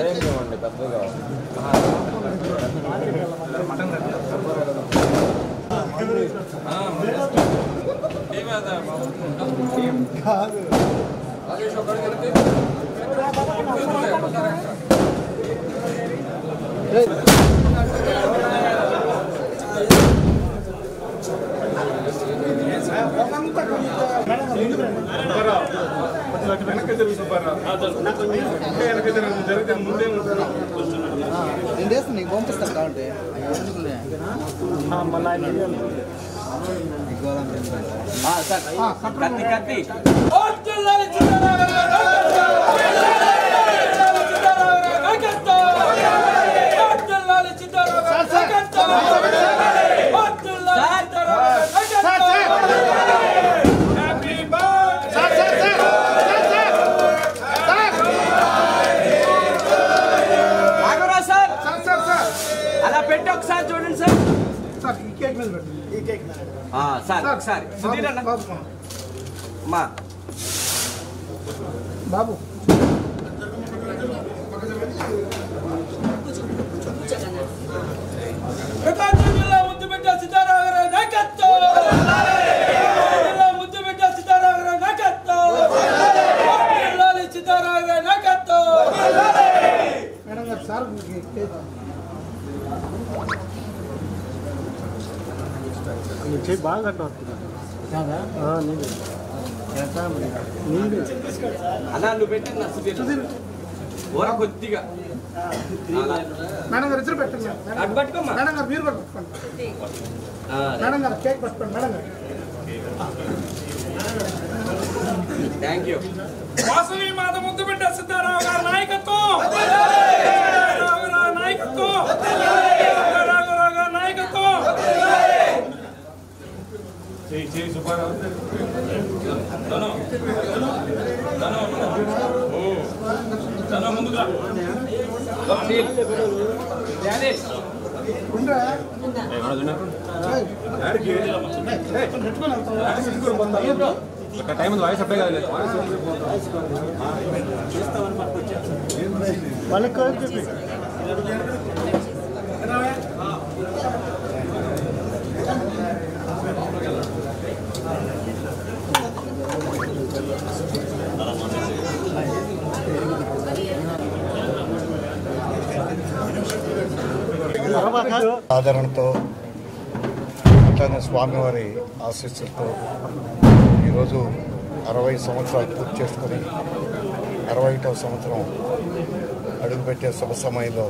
ఇవ్వండి పెద్దగా వెనక్కి తిరుగు సుబ్బారావు ఇంకా వెనక్కి తిరుగు జరిగితే ముందే ఉంటారు నేను చేస్తాను నీకు పంపిస్తాను కాబట్టి ఎందుకులే కత్తి కత్తి రాఘవరావు సార్ అలా పెట్టి ఒకసారి చూడండి సార్ సార్ ఈ కేక్ మీద పెట్టు ఈ కేక్ మీద ఆ, సార్ ఒకసారి సుధీర్ అన్న బాబు మా బాబు ప్రకాశం జిల్లా ముద్దుబిడ్డ సీతారామరావు నాయకత్వం జిల్లా ముద్దుబిడ్డ సీతారామరావు నాయకత్వం జిల్లాలి సీతారామరావు నాయకత్వం మేడం గారు సార్ ఈ కేక్ అన్న నువ్వు పెట్టండి నా సుధీర్ ఓర కొద్దిగా అలా. మేడం గారు ఇద్దరు పెట్టండి మేడం. అటు పట్టుకోమ్మా మేడం గారు మీరు కూడా పట్టుకోండి ఆ, మేడం గారు కేక్ పట్టుకోండి మేడం గారు థ్యాంక్ యూ వాసవి మాత ముద్దుబిడ్డ సీతారామ గారి నాయకత్వం సీతారామ గారి నాయకత్వం సీతారామరావు గారి నాయకత్వం చేయి చేయి సుబ్బారావు ఉండరా యాడికి ఒక టైం ఉంది వాయిస్ అప్పుడే కాదు వాళ్ళకి చెప్పి ఆదరణతో అట్లానే స్వామివారి ఆశీస్సులతో ఈరోజు అరవై సంవత్సరాలు పూర్తి చేసుకొని అరవై ఒకటవ సంవత్సరం అడుగుపెట్టే శుభ సమయంలో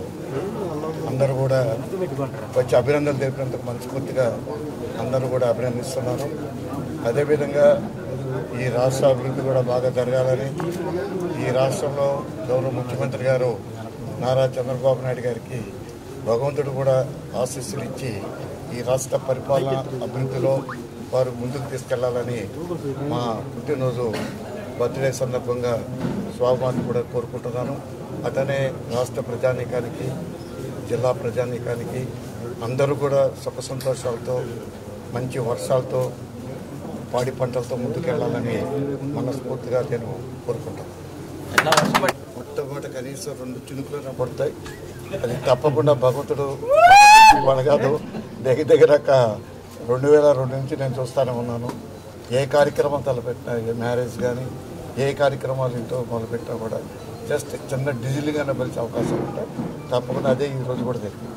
అందరూ కూడా వచ్చి అభినందనలు తెలిపినందుకు మనస్ఫూర్తిగా అందరూ కూడా అభినందిస్తున్నారు అదేవిధంగా ఈ రాష్ట్ర అభివృద్ధి కూడా బాగా జరగాలని ఈ రాష్ట్రంలో గౌరవ ముఖ్యమంత్రి గారు నారా చంద్రబాబు నాయుడు గారికి భగవంతుడు కూడా ఆశీస్సులు ఇచ్చి ఈ రాష్ట్ర పరిపాలన అభివృద్ధిలో వారు ముందుకు తీసుకెళ్లాలని మా పుట్టినరోజు బర్త్డే సందర్భంగా స్వామివారిని కూడా కోరుకుంటున్నాను అతనే రాష్ట్ర ప్రజానీకానికి జిల్లా ప్రజానీకానికి అందరూ కూడా సుఖ సంతోషాలతో మంచి వర్షాలతో పాడి పంటలతో ముందుకెళ్లాలని మనస్ఫూర్తిగా నేను కోరుకుంటాను ఎట్లా వర్షం పడి మొట్టమొదటి కనీసం రెండు చినుకులు పడతాయి అది తప్పకుండా భగవంతుడు మన కాదు దగ్గర దగ్గర ఒక రెండు వేల రెండు నుంచి నేను చూస్తానే ఉన్నాను ఏ కార్యక్రమం తలపెట్టినా ఏ మ్యారేజ్ కానీ ఏ కార్యక్రమాలు ఇంట్లో మొదలుపెట్టినా కూడా జస్ట్ చిన్న డిజిల్గానే పిలిచే అవకాశం ఉంటాయి తప్పకుండా అదే ఈ రోజు కూడా జరిగింది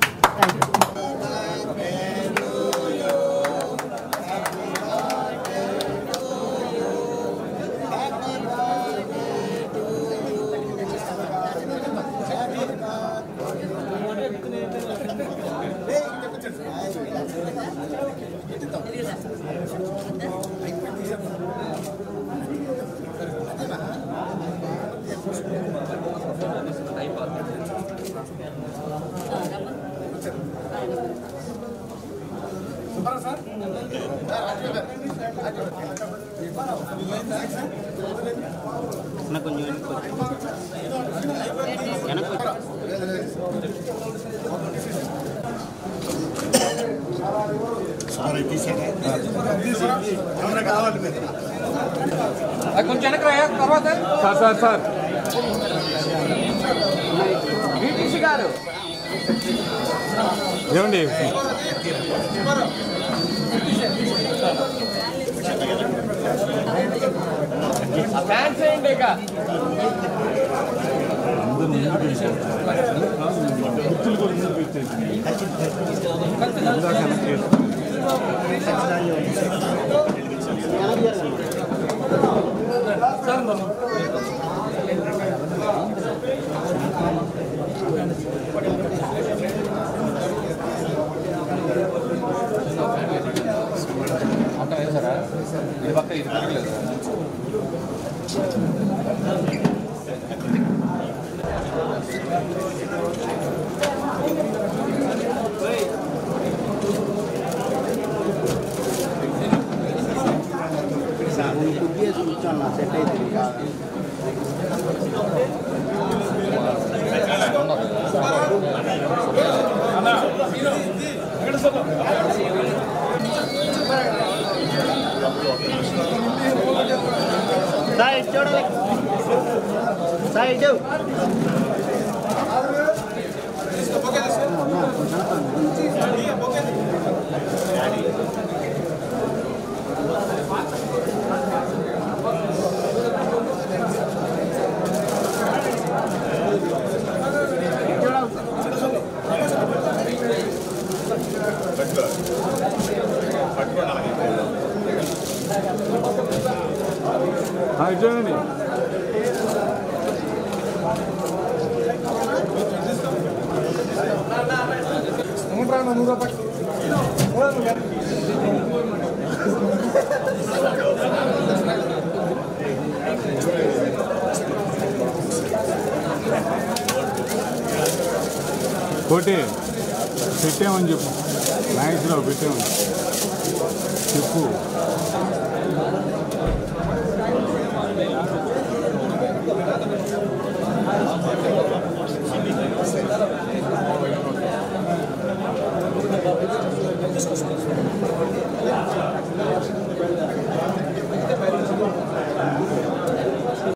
కొంచెం వెనక్కి రాయా తర్వాత సార్ సార్ సార్ గారు ఏమండి ఫ్యాన్స్ వేయండి ఇక అంతా వేసారా ఇది పక్క ఇది తిరగలేదు సెట్ అయితే సాయి చూడాలి సాయి చూ చూడండి కోటి పెట్టామని చెప్పు నాగేశ్వరరావు పెట్టామని చెప్పు